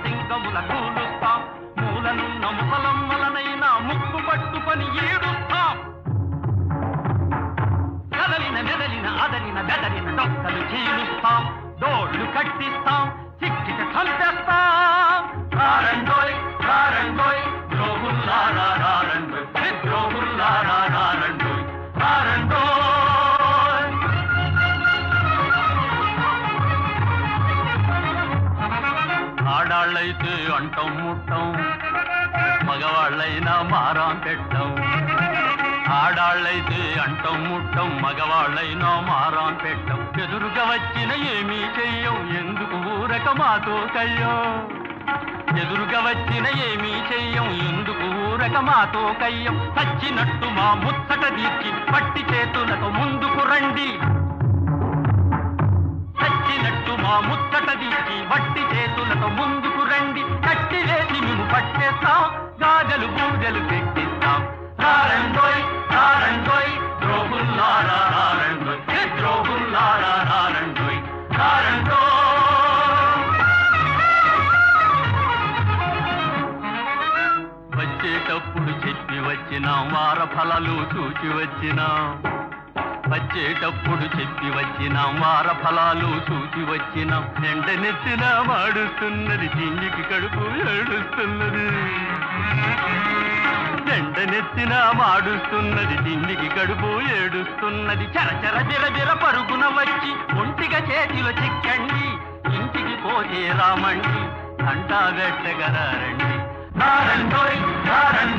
సింగముల కూలుస్తాం మూలనున్న ముసలమ్మలనైనా ముక్కు పట్టుకొని ఈడుస్తాం కదలిన మెదలిన అదలిన బెదలిన డొక్కలు చీలుస్తాం డోళ్లు కట్టిస్తాం చిక్కిట చంపేస్తాం రారండోయ్ రారండోయ్ ద్రోహుల్లారా రారండోయ్ ద్రోహుల్లారా రారండోయ్ రారండోయ్ ఆడాళ్ళైతే అంటం ముట్టం మగవాళ్ళైనా మారాం పెట్టం ఆడాళ్ళైతే అంటం ముట్టం మగవాళ్ళైనా మారాం పెట్టం ఎదురుగా వచ్చిన ఏమీ చెయ్యం ఎందుకు ఊరక మాతో కయ్యం ఎదురుగా వచ్చిన ఏమీ చెయ్యం ఎందుకు ఊరక మాతో కయ్యం చచ్చినట్టు మా ముచ్చట తీర్చి పట్టి చేతులకు ముందుకు రండి చచ్చినట్టు మా ముచ్చట తీర్చి వట్టి చేతులతో ముందుకు రండి కట్టి వేసి మేము పట్టేస్తాం గాజలు పూజలు పెట్టిస్తాం రారండోయ్ రారండోయ్ ద్రోహుల్లారా రారండోయ్ ఏ ద్రోహుల్లారా రారండోయ్ రారండోయ్ వచ్చేటప్పుడు చెప్పి వచ్చినాం వార ఫలాలు చూచి వచ్చినాం వచ్చేటప్పుడు చెప్పి వచ్చినాం వార ఫలాలు చూచి వచ్చినాం ఎండనెత్తిన వాడుతున్నది తిండికి కడుపు ఏడుస్తున్నది ఎండనెత్తిన వాడుస్తున్నది తిండికి కడుపు ఏడుస్తున్నది చరచర బిరబిర పరుగున వచ్చి ఒంటిగా చేతిలో చిక్కండి ఇంటికి పోతే రామండి అంటా గట్టగరారండి రారండోయ్ రారండోయ్